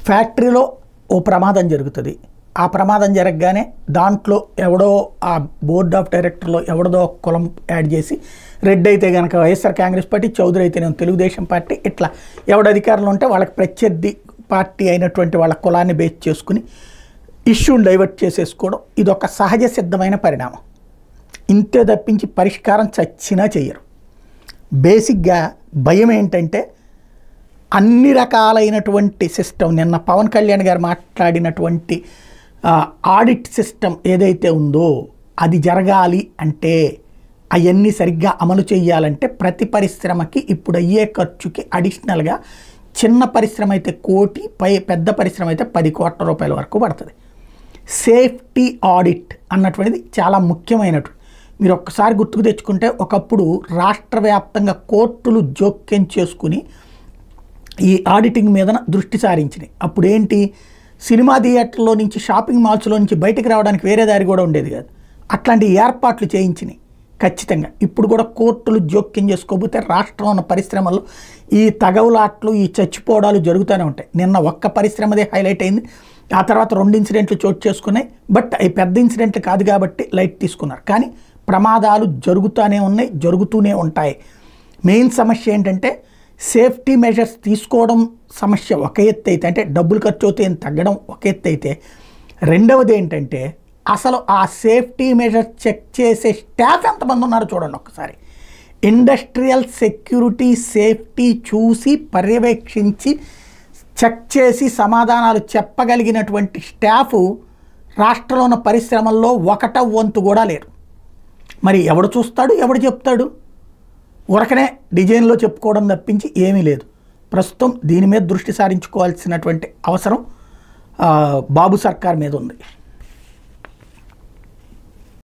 ఫ్యాక్టరీలో ఓ ప్రమాదం జరుగుతుంది ఆ ప్రమాదం జరగగానే దాంట్లో ఎవడో ఆ బోర్డ్ ఆఫ్ డైరెక్టర్లో ఎవడదో ఒక కులం యాడ్ చేసి రెడ్ అయితే కనుక వైఎస్ఆర్ కాంగ్రెస్ పార్టీ చౌదరి అయితే నేను తెలుగుదేశం పార్టీ ఇట్లా ఎవడ అధికారంలో ఉంటే వాళ్ళకి ప్రత్యర్థి పార్టీ అయినటువంటి వాళ్ళ కులాన్ని బేస్ చేసుకుని ఇష్యూని డైవర్ట్ చేసేసుకోవడం ఇది ఒక సహజ సిద్ధమైన పరిణామం ఇంతే తప్పించి పరిష్కారం చచ్చినా చెయ్యరు బేసిక్గా భయం ఏంటంటే అన్ని రకాలైనటువంటి సిస్టమ్ నిన్న పవన్ కళ్యాణ్ గారు మాట్లాడినటువంటి ఆ, ఆడిట్ సిస్టమ్ ఏదైతే ఉందో అది జరగాలి అంటే అవన్నీ సరిగ్గా అమలు చేయాలంటే ప్రతి పరిశ్రమకి ఇప్పుడు అయ్యే ఖర్చుకి అడిషనల్గా చిన్న పరిశ్రమ అయితే కోటి పై పెద్ద పరిశ్రమ అయితే పది కోట్ల రూపాయల వరకు పడుతుంది సేఫ్టీ ఆడిట్ అన్నటువంటిది చాలా ముఖ్యమైనటువంటి మీరు ఒక్కసారి గుర్తుకు తెచ్చుకుంటే ఒకప్పుడు రాష్ట్ర వ్యాప్తంగా కోర్టులు జోక్యం చేసుకుని ఈ ఆడిటింగ్ మీద దృష్టి సారించినాయి అప్పుడు ఏంటి సినిమా థియేటర్లో నుంచి షాపింగ్ మాల్స్లో నుంచి బయటకు రావడానికి వేరే దారి కూడా ఉండేది కాదు అట్లాంటి ఏర్పాట్లు చేయించినాయి ఖచ్చితంగా ఇప్పుడు కూడా కోర్టులు జోక్యం చేసుకోకపోతే రాష్ట్రంలో ఉన్న పరిశ్రమల్లో ఈ తగవులాట్లు ఈ చచ్చిపోవడాలు జరుగుతూనే ఉంటాయి నిన్న ఒక్క పరిశ్రమదే హైలైట్ అయింది ఆ తర్వాత రెండు ఇన్సిడెంట్లు చోటు చేసుకున్నాయి బట్ అవి పెద్ద ఇన్సిడెంట్లు కాదు కాబట్టి లైట్ తీసుకున్నారు కానీ ప్రమాదాలు జరుగుతూనే ఉన్నాయి జరుగుతూనే ఉంటాయి మెయిన్ సమస్య ఏంటంటే సేఫ్టీ మెజర్స్ తీసుకోవడం సమస్య ఒక ఎత్తు అయితే అంటే డబ్బులు ఖర్చు అవుతాయని తగ్గడం ఒక ఎత్తు అయితే రెండవది ఏంటంటే అసలు ఆ సేఫ్టీ మెజర్స్ చెక్ చేసే స్టాఫ్ ఎంతమంది ఉన్నారో చూడండి ఒక్కసారి ఇండస్ట్రియల్ సెక్యూరిటీ సేఫ్టీ చూసి పర్యవేక్షించి చెక్ చేసి సమాధానాలు చెప్పగలిగినటువంటి స్టాఫ్ రాష్ట్రంలో ఉన్న పరిశ్రమల్లో ఒకట వంతు కూడా లేరు మరి ఎవడు చూస్తాడు ఎవడు చెప్తాడు ఉరకనే డిజైన్లో చెప్పుకోవడం తప్పించి ఏమీ లేదు ప్రస్తుతం దీని మీద దృష్టి సారించుకోవాల్సినటువంటి అవసరం ఆ, బాబు సర్కార్ మీద ఉంది